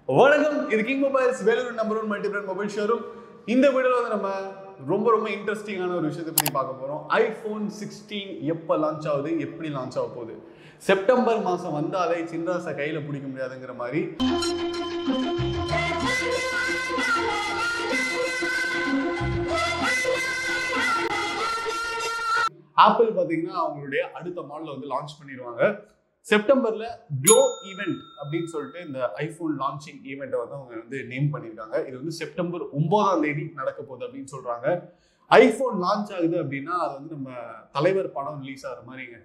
வணக்கம் இது King Mobiles Vellore number one multi brand mobile showroom இந்த வீடியோவில் வந்து நம்ம ரொம்ப ரொம்ப இன்ட்ரெஸ்டிங்கான ஒரு விஷயத்தை பற்றி பார்க்க போகிறோம் ஐஃபோன் சிக்ஸ்டீன் எப்போ லான்ச் ஆகுது எப்படி லான்ச் ஆக போகுது செப்டம்பர் மாதம் வந்தாலே சின்ராசை கையில் பிடிக்க முடியாதுங்கிற மாதிரி ஆப்பிள் பார்த்தீங்கன்னா அவங்களுடைய அடுத்த மாடலை வந்து லான்ச் பண்ணிடுவாங்க செப்டம்பர்ல க்ளோ ஈவெண்ட் அப்படின்னு சொல்லிட்டு இந்த ஐஃபோன் லான்ச்சிங் ஈவெண்ட்டை வந்து அவங்க வந்து நேம் பண்ணியிருக்காங்க இது வந்து செப்டம்பர் ஒன்பதாம் தேதி நடக்க போகுது அப்படின்னு சொல்றாங்க ஐஃபோன் லான்ச் ஆகுது அப்படின்னா அது வந்து நம்ம தலைவர் படம் ரிலீஸ் ஆகிற மாதிரிங்க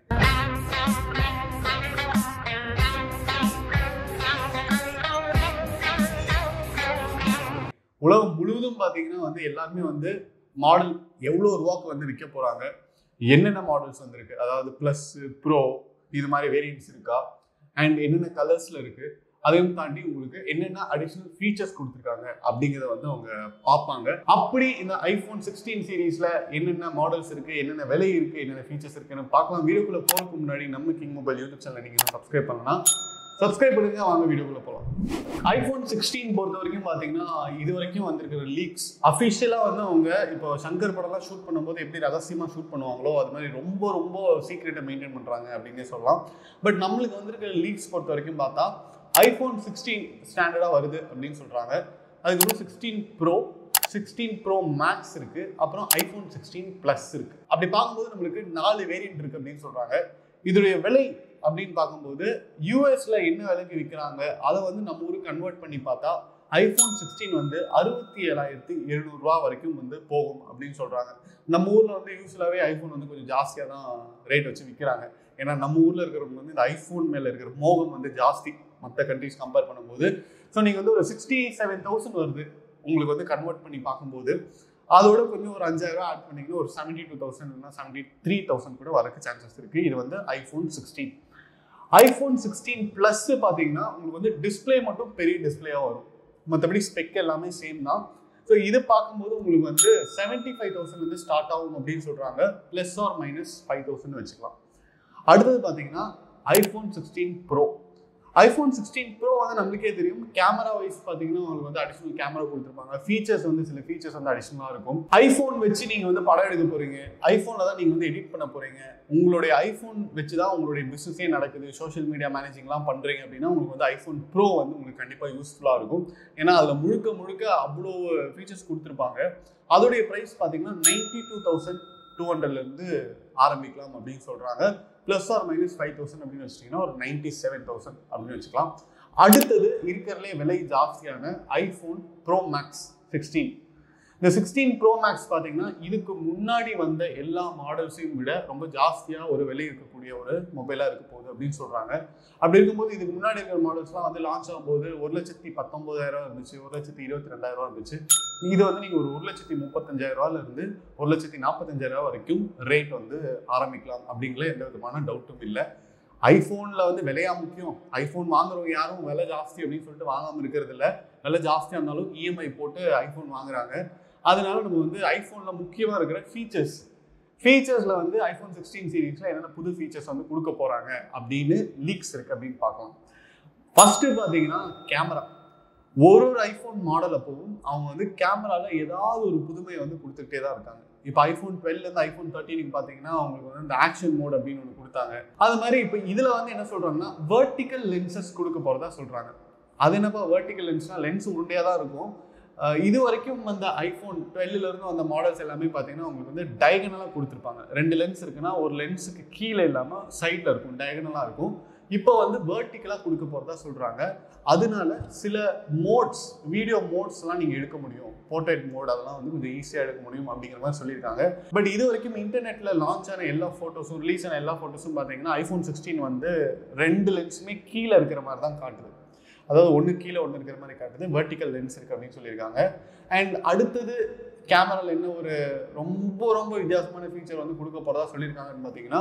உலகம் முழுவதும் பார்த்தீங்கன்னா வந்து எல்லாருமே வந்து மாடல் எவ்வளோ ரூபாக்கு வந்து விற்க போறாங்க என்னென்ன மாடல்ஸ் வந்திருக்கு அதாவது ப்ளஸ் ப்ரோ இது மாதிரி வேரியன்ட்ஸ் இருக்கா அண்ட் என்னென்ன கலர்ஸ்ல இருக்கு அதையும் தாண்டி உங்களுக்கு என்னென்ன அடிஷ்னல் ஃபீச்சர்ஸ் கொடுத்துருக்காங்க அப்படிங்கிறத வந்து அவங்க பார்ப்பாங்க அப்படி இந்த ஐஃபோன் சிக்ஸ்டீன் சீரீஸ்ல என்னென்ன மாடல்ஸ் இருக்கு என்னென்ன விலை இருக்கு என்னென்ன ஃபீச்சர்ஸ் இருக்குன்னு பார்க்கலாம் வீடியோக்குள்ள போறதுக்கு முன்னாடி நம்ம கிங் மொபைல் யூடியூப் சேனல் நீங்க சப்ஸ்கிரைப் பண்ணலாம் சப்ஸ்கிரைப் பண்ணுங்க வாங்க வீடியோக்குள்ள போகலாம் ஐஃபோன் சிக்ஸ்டீன் பொறுத்த வரைக்கும் பார்த்தீங்கன்னா இது வரைக்கும் வந்திருக்கிற லீக்ஸ் அஃபிஷியலாக வந்து அவங்க இப்போ சங்கர் படம்லாம் ஷூட் பண்ணும்போது எப்படி ரகசியமாக ஷூட் பண்ணுவாங்களோ அது மாதிரி ரொம்ப ரொம்ப சீக்ரெட்டை மெயின்டைன் பண்ணுறாங்க அப்படின்னே சொல்லலாம் பட் நம்மளுக்கு வந்திருக்கிற லீக்ஸ் பொறுத்த வரைக்கும் பார்த்தா ஐஃபோன் சிக்ஸ்டீன் ஸ்டாண்டர்டாக வருது அப்படின்னு சொல்கிறாங்க அதுக்கப்புறம் sixteen pro sixteen pro max இருக்கு அப்புறம் ஐஃபோன் சிக்ஸ்டீன் ப்ளஸ் இருக்கு அப்படி பார்க்கும்போது நம்மளுக்கு நாலு வேரியன்ட் இருக்கு அப்படின்னு சொல்றாங்க இதோடைய விலை அப்படின்னு பார்க்கும்போது யூஎஸ்ல என்ன விலைக்கு விற்கிறாங்க அதை வந்து நம்ம ஊருக்கு கன்வெர்ட் பண்ணி பார்த்தா ஐஃபோன் சிக்ஸ்டீன் வந்து அறுபத்தி ஏழாயிரத்தி எழுநூறுவா வரைக்கும் வந்து போகும் அப்படின்னு சொல்றாங்க நம்ம ஊர்ல வந்து யூஸ்வலாகவே ஐஃபோன் வந்து கொஞ்சம் ஜாஸ்தியாக தான் ரேட் வச்சு விற்கிறாங்க ஏன்னா நம்ம ஊர்ல இருக்கிறவங்க வந்து இந்த ஐஃபோன் மேல இருக்கிற மோகம் வந்து ஜாஸ்தி மற்ற கண்ட்ரிஸ் கம்பேர் பண்ணும்போது ஸோ நீங்கள் வந்து ஒரு சிக்ஸ்டி செவன் தௌசண்ட் வருது உங்களுக்கு வந்து கன்வெர்ட் பண்ணி பார்க்கும்போது அதோட கொஞ்சம் ஒரு அஞ்சாயிரம் ஆட் பண்ணிங்கன்னா ஒரு செவன்டி டூ தௌசண்ட் இல்லைனா செவன்டி த்ரீ தௌசண்ட் கூட வரக்கு சான்சஸ் இருக்கு இது வந்து iPhone sixteen iPhone sixteen plus பார்த்தீங்கன்னா உங்களுக்கு வந்து டிஸ்பிளே மட்டும் பெரிய டிஸ்பிளேயாக வரும் மற்றபடி ஸ்பெக் எல்லாமே சேம் தான் ஸோ இது பார்க்கும்போது உங்களுக்கு வந்து செவன்ட்டி ஃபைவ் தௌசண்ட் வந்து ஸ்டார்ட் ஆகும் அப்படின்னு சொல்கிறாங்க plus or minus five thousand வச்சுக்கலாம் அடுத்தது பார்த்தீங்கன்னா iPhone sixteen pro iPhone sixteen pro வந்து நம்மளுக்கே தெரியும் கேமரா வைஸ் பார்த்தீங்கன்னா உங்களுக்கு வந்து அடிஷனல் கேமரா கொடுத்துருப்பாங்க ஃபீச்சர்ஸ் வந்து சில ஃபீச்சர்ஸ் வந்து அடிஷனலாக இருக்கும் ஐஃபோன் வச்சு நீங்கள் வந்து படம் எடுக்க போறீங்க ஐஃபோனில் தான் நீங்கள் வந்து எடிட் பண்ண போறீங்க உங்களுடைய ஐஃபோன் வச்சு தான் உங்களுடைய பிஸ்னஸே நடக்குது சோஷியல் மீடியா மேனேஜிங்லாம் பண்ணுறீங்க அப்படின்னா உங்களுக்கு வந்து ஐஃபோன் ப்ரோ வந்து உங்களுக்கு கண்டிப்பாக யூஸ்ஃபுல்லாக இருக்கும் ஏன்னா அதில் முழுக்க முழுக்க அவ்வளோ ஃபீச்சர்ஸ் கொடுத்துருப்பாங்க அதோடைய ப்ரைஸ் பார்த்தீங்கன்னா நைன்டி டூ தௌசண்ட் டூ ஹண்ட்ரட்லேருந்து ஆரம்பிக்கலாம் அப்படின்னு சொல்கிறாங்க plus or minus five thousand அப்படின்னு வச்சிட்டிங்கன்னா ஒரு நைன்டி செவன் தௌசண்ட் அப்படின்னு வச்சுக்கலாம் அடுத்தது இருக்கிறதுலே விலை ஜாஸ்தியான ஐஃபோன் ப்ரோ மேக்ஸ் சிக்ஸ்டீன் இந்த சிக்ஸ்டீன் ப்ரோ மேக்ஸ் பார்த்தீங்கன்னா இதுக்கு முன்னாடி வந்த எல்லா மாடல்ஸையும் விட ரொம்ப ஜாஸ்தியாக ஒரு விலை இருக்கக்கூடிய ஒரு மொபைலாக இருக்க போகுது அப்படின்னு சொல்கிறாங்க அப்படி இருக்கும்போது இதுக்கு முன்னாடி இருக்கிற மாடல்ஸ்லாம் வந்து லான்ச் ஆகும்போது ஒரு லட்சத்தி பத்தொன்பதாயிரம் இருந்துச்சு ஒரு லட்சத்தி இருபத்தி ரெண்டாயிரம் இருந்துச்சு இது வந்து நீங்கள் ஒரு ஒரு லட்சத்தி முப்பத்தஞ்சாயிரம் ரூபாயில இருந்து ஒரு லட்சத்தி நாற்பத்தஞ்சாயிரம் ரூபா வரைக்கும் ரேட் வந்து ஆரம்பிக்கலாம் அப்படிங்கிற எந்த விதமான டவுட்டும் இல்லை ஐஃபோனில் வந்து விலையா முக்கியம் ஐஃபோன் வாங்குறவங்க யாரும் விலை ஜாஸ்தி அப்படின்னு சொல்லிட்டு வாங்காமல் இருக்கிறது இல்லை விலை ஜாஸ்தியாக இருந்தாலும் இஎம்ஐ போட்டு ஐஃபோன் வாங்குறாங்க அதனால நம்ம வந்து ஐஃபோனில் முக்கியமாக இருக்கிற ஃபீச்சர்ஸ் ஃபீச்சர்ஸில் வந்து ஐஃபோன் சிக்ஸ்டீன் சீரீஸில் என்னென்ன புது ஃபீச்சர்ஸ் வந்து கொடுக்க போகிறாங்க அப்படின்னு லீக்ஸ் இருக்குது அப்படின்னு பார்க்கலாம் ஃபஸ்ட்டு பார்த்தீங்கன்னா கேமரா ஒரு ஒரு ஐஃபோன் மாடல் அப்போவும் அவங்க வந்து கேமராவில் ஏதாவது ஒரு புதுமையை வந்து கொடுத்துக்கிட்டே தான் இருக்காங்க இப்போ ஐஃபோன் டுவெல்லேருந்து ஐஃபோன் தேர்ட்டினுக்கு பார்த்தீங்கன்னா அவங்களுக்கு வந்து இந்த ஆக்ஷன் மோட் அப்படின்னு ஒன்று கொடுத்தாங்க அது மாதிரி இப்போ இதில் வந்து என்ன சொல்கிறாங்கன்னா வெர்டிக்கல் லென்சஸ் கொடுக்க போகிறதா சொல்கிறாங்க அது என்னப்பா வெர்டிக்கல் லென்ஸ்னால் லென்ஸ் உருண்டையாக தான் இருக்கும் அஹ் இது வரைக்கும் வந்த ஐஃபோன் டுவெல்லிருந்து வந்த மாடல்ஸ் எல்லாமே பார்த்தீங்கன்னா உங்களுக்கு வந்து டயகனலாக கொடுத்துருப்பாங்க ரெண்டு லென்ஸ் இருக்குன்னா ஒரு லென்ஸுக்கு கீழே இல்லாமல் சைடில் இருக்கும் டயகனலாக இருக்கும் இப்போ வந்து வேர்ட்டிக்கலாக கொடுக்க போகிறதா சொல்கிறாங்க அதனால சில மோட்ஸ் வீடியோ மோட்ஸ்லாம் நீங்கள் எடுக்க முடியும் போர்ட்ரேட் மோட் அதெல்லாம் வந்து கொஞ்சம் ஈஸியாக எடுக்க முடியும் அப்படிங்கிற மாதிரி சொல்லியிருக்காங்க பட் இது வரைக்கும் இன்டர்நெட்டில் லான்ச் ஆன எல்லா ஃபோட்டோஸும் ரிலீஸ் ஆன எல்லா ஃபோட்டோஸும் பார்த்தீங்கன்னா ஐஃபோன் சிக்ஸ்டீன் வந்து ரெண்டு லென்ஸுமே கீழே இருக்கிற மாதிரி தான் காட்டுது அதாவது ஒன்று கீழே ஒன்று இருக்கிற மாதிரி காட்டுது வெர்டிக்கல் லென்ஸ் இருக்குது அப்படின்னு சொல்லியிருக்காங்க அண்ட் அடுத்தது கேமராவில் என்ன ஒரு ரொம்ப ரொம்ப வித்தியாசமான ஃபீச்சர் வந்து கொடுக்க போகிறதா சொல்லியிருக்காங்கன்னு பார்த்தீங்கன்னா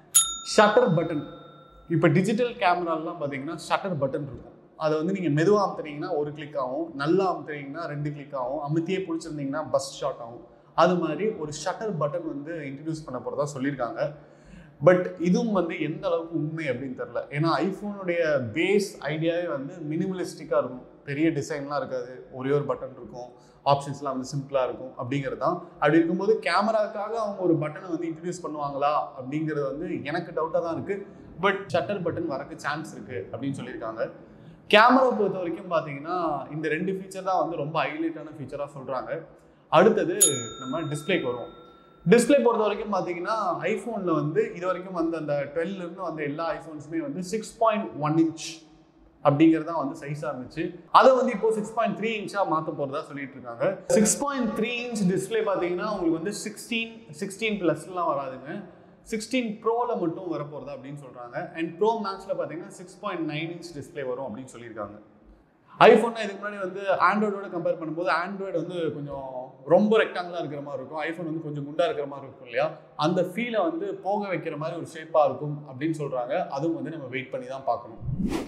ஷட்டர் பட்டன் இப்போ டிஜிட்டல் கேமராலாம் பார்த்தீங்கன்னா ஷட்டர் பட்டன் இருக்கும் அதை வந்து நீங்கள் மெதுவாக அமுத்துனீங்கன்னா ஒரு கிளிக் ஆகும் நல்லா அமுத்துனீங்கன்னா ரெண்டு கிளிக் ஆகும் அமுத்தியே பிடிச்சிருந்தீங்கன்னா பஸ் ஷாட் ஆகும் அது மாதிரி ஒரு ஷட்டர் பட்டன் வந்து இன்ட்ரடியூஸ் பண்ண போகிறதா சொல்லியிருக்காங்க பட் இதுவும் வந்து எந்த அளவுக்கு உண்மை அப்படின்னு தெரில ஏன்னா ஐஃபோனுடைய பேஸ் ஐடியாவே வந்து மினிமலிஸ்டிக்காக இருக்கும் பெரிய டிசைன்லாம் இருக்காது ஒரே ஒரு பட்டன் இருக்கும் ஆப்ஷன்ஸ்லாம் வந்து சிம்பிளாக இருக்கும் அப்படிங்கிறது தான் அப்படி இருக்கும்போது கேமராக்காக அவங்க ஒரு பட்டனை வந்து இன்ட்ரடியூஸ் பண்ணுவாங்களா அப்படிங்கிறது வந்து எனக்கு டவுட்டாக தான் இருக்குது பட் ஷட்டர் பட்டன் வரக்கு சான்ஸ் இருக்குது அப்படின்னு சொல்லியிருக்காங்க கேமரா பொறுத்த வரைக்கும் பார்த்தீங்கன்னா இந்த ரெண்டு ஃபீச்சர் தான் வந்து ரொம்ப ஹைலைட்டான ஃபீச்சராக சொல்கிறாங்க அடுத்தது நம்ம டிஸ்பிளேக்கு வருவோம் டிஸ்பிளே பொறுத்த வரைக்கும் பார்த்தீங்கன்னா ஐஃபோனில் வந்து இது வரைக்கும் வந்து அந்த 12 இருந்து வந்த எல்லா ஐஃபோன்ஸுமே வந்து சிக்ஸ் பாயிண்ட் ஒன் இன்ச் அப்படிங்கிறது தான் வந்து சைஸாக இருந்துச்சு அதை வந்து இப்போ சிக்ஸ் பாயிண்ட் த்ரீ இன்ச்சாக மாற்ற போகிறதா சொல்லிட்டு இருக்காங்க six point three inch display பார்த்தீங்கன்னா உங்களுக்கு வந்து சிக்ஸ்டீன் சிக்ஸ்டீன் ப்ளஸ்லாம் வராதுங்க சிக்ஸ்டீன் ப்ரோவில் மட்டும் வரப்போகிறதா அப்படின்னு சொல்கிறாங்க அண்ட் ப்ரோ மேக்ஸில் பார்த்தீங்கன்னா six point nine inch display வரும் அப்படின்னு சொல்லியிருக்காங்க ஐஃபோன் இதுக்கு முன்னாடி வந்து ஆண்ட்ராய்டோட கம்பேர் பண்ணும்போது ஆண்ட்ராய்டு வந்து கொஞ்சம் ரொம்ப ரெக்டாங்கிளாக இருக்கிற மாதிரி இருக்கும் ஐஃபோன் வந்து கொஞ்சம் குண்டாக இருக்கிற மாதிரி இருக்கும் இல்லையா அந்த ஃபீலை வந்து போக வைக்கிற மாதிரி ஒரு ஷேப்பாக இருக்கும் அப்படின்னு சொல்கிறாங்க அதுவும் வந்து நம்ம வெயிட் பண்ணி தான் பார்க்கணும்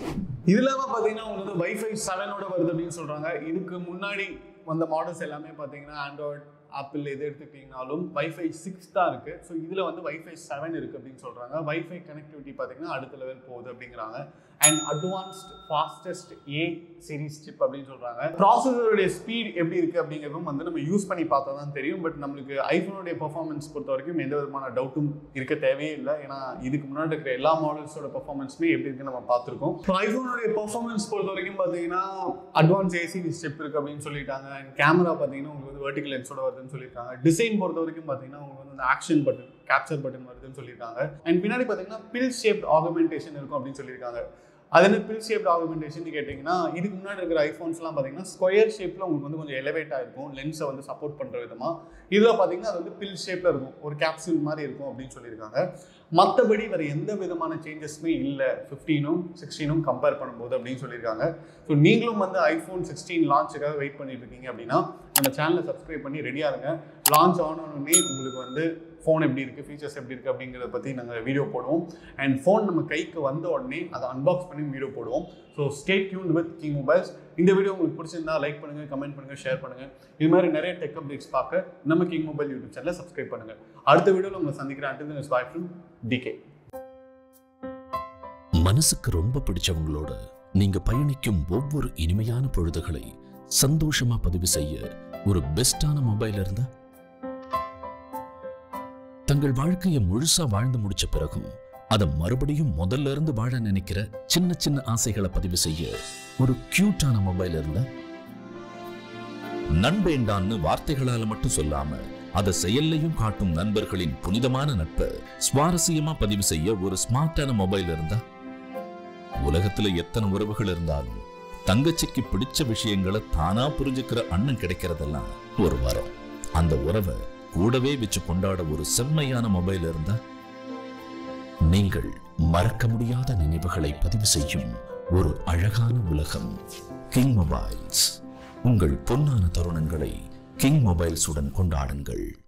இது இல்லாமல் பார்த்தீங்கன்னா உங்களுக்கு வந்து வைஃபை செவனோட வருது அப்படின்னு சொல்கிறாங்க இதுக்கு முன்னாடி வந்த மாடல்ஸ் எல்லாமே பார்த்தீங்கன்னா ஆண்ட்ராய்டு ஆப்பிள் எது எடுத்துக்கிட்டிங்கனாலும் வைஃபை சிக்ஸ் தான் இருக்குது ஸோ இதில் வந்து வைஃபை செவன் இருக்குது அப்படின்னு சொல்கிறாங்க வைஃபை கனெக்டிவிட்டி பார்த்தீங்கன்னா அடுத்த லெவல் போகுது அப்படிங்கிறாங்க and advanced fastest A series chip அப்படின்னு சொல்கிறாங்க ப்ராசஸருடைய ஸ்பீட் எப்படி இருக்குது அப்படிங்கிறதும் வந்து நம்ம யூஸ் பண்ணி பார்த்தா தான் தெரியும் பட் நம்மளுக்கு ஐஃபோனுடைய பெர்ஃபார்மன்ஸ் பொறுத்த வரைக்கும் எந்த விதமான டவுட்டும் இருக்க தேவையே இல்லை ஏன்னா இதுக்கு முன்னாடி இருக்கிற எல்லா மாடல்ஸோட பெர்ஃபார்மன்ஸுமே எப்படி இருக்குன்னு நம்ம பார்த்துருக்கோம் ஸோ ஐஃபோனுடைய பெர்ஃபார்மன்ஸ் பொறுத்த வரைக்கும் பார்த்தீங்கன்னா அட்வான்ஸ் ஏசி ஸ்டெப் இருக்குது அப்படின்னு சொல்லிட்டாங்க அண்ட் கேமரா பார்த்தீங்கன்னா உங்களுக்கு வந்து வெர்டிகல் லென்ஸோட வருதுன்னு சொல்லியிருக்காங்க டிசைன் பொறுத்த வரைக்கும் பார்த்தீங்கன்னா உங்களுக்கு வந்து அந்த ஆக்ஷன் பட்டன் கேப்சர் பட்டன் வருதுன்னு சொல்லியிருக்காங்க அண்ட் பின்னாடி பார்த்தீங்கன்னா பில் ஷேப் ஆகுமெண்டேஷன் இருக்கும் அப்படின்னு சொல்லியிருக்காங்க அது என்ன பில் ஷேப்ட் ஆகுமெண்டேஷன் கேட்டிங்கன்னா இதுக்கு முன்னாடி இருக்கிற ஐஃபோன்ஸ்லாம் பார்த்தீங்கன்னா ஸ்கொயர் ஷேப்பில் உங்களுக்கு வந்து கொஞ்சம் எலவேட் ஆகிருக்கும் லென்ஸை வந்து சப்போர்ட் பண்ணுற விதமாக இதில் பார்த்தீங்கன்னா அது வந்து பில் ஷேப்பில் இருக்கும் ஒரு கேப்சூல் மாதிரி இருக்கும் அப்படின்னு சொல்லியிருக்காங்க மற்றபடி வேறு எந்த விதமான சேஞ்சஸுமே இல்லை ஃபிஃப்டீனும் சிக்ஸ்டீனும் கம்பேர் பண்ணும்போது அப்படின்னு சொல்லியிருக்காங்க ஸோ நீங்களும் வந்து ஐஃபோன் சிக்ஸ்டீன் லான்ச்சுக்காக வெயிட் பண்ணிட்டு இருக்கீங்க அப்படின்னா நம்ம சேனலை சப்ஸ்கிரைப் பண்ணி ரெடியாக இருங்க லான்ச் ஆனோடனே உங்களுக்கு வந்து ஃபோன் எப்படி இருக்குது ஃபீச்சர்ஸ் எப்படி இருக்குது அப்படிங்கிறத பற்றி நாங்கள் வீடியோ போடுவோம் அண்ட் ஃபோன் நம்ம கைக்கு வந்த உடனே அதை அன்பாக்ஸ் பண்ணி வீடியோ போடுவோம் so stay tuned with King Mobiles இந்த வீடியோ உங்களுக்கு பிடிச்சிருந்தா லைக் பண்ணுங்கள் கமெண்ட் பண்ணுங்கள் ஷேர் பண்ணுங்கள் இது மாதிரி நிறைய டெக் அப்டேட்ஸ் பார்க்க நம்ம கிங் மொபைல் யூடியூப் சேனலை சப்ஸ்கிரைப் பண்ணுங்கள் அடுத்த வீடியோவில் உங்களை சந்திக்கிறேன் அண்டில் பாய் ஃப்ரம் டிகே மனசுக்கு ரொம்ப பிடிச்சவங்களோட நீங்க பயணிக்கும் ஒவ்வொரு இனிமையான பொழுதுகளை சந்தோஷமா பதிவு செய்ய ஒரு பெஸ்டான மொபைல் இருந்தா தங்கள் வாழ்க்கையை முழுசா வாழ்ந்து முடிச்ச பிறகும் அதை மறுபடியும் முதல்ல இருந்து வாழ நினைக்கிற சின்ன சின்ன ஆசைகளை பதிவு செய்ய ஒரு கியூட்டான மொபைல் இருந்தா நண்பேண்டான்னு வார்த்தைகளால மட்டும் சொல்லாம அதை செயல்லையும் காட்டும் நண்பர்களின் புனிதமான நட்பை சுவாரஸ்யமா பதிவு செய்ய ஒரு ஸ்மார்ட்டான மொபைல் இருந்தா உலகத்துல எத்தனை உறவுகள் இருந்தாலும் தங்கச்சிக்கு பிடிச்ச விஷயங்களை தானா புரிஞ்சுக்கிற அண்ணன் கிடைக்கிறதெல்லாம் ஒரு வரம் அந்த உறவை கூடவே வச்சு கொண்டாட ஒரு செம்மையான மொபைல் இருந்தா நீங்கள் மறக்க முடியாத நினைவுகளை பதிவு செய்யும் ஒரு அழகான உலகம் கிங் மொபைல்ஸ் உங்கள் பொன்னான தருணங்களை கிங் மொபைல்ஸுடன் கொண்டாடுங்கள்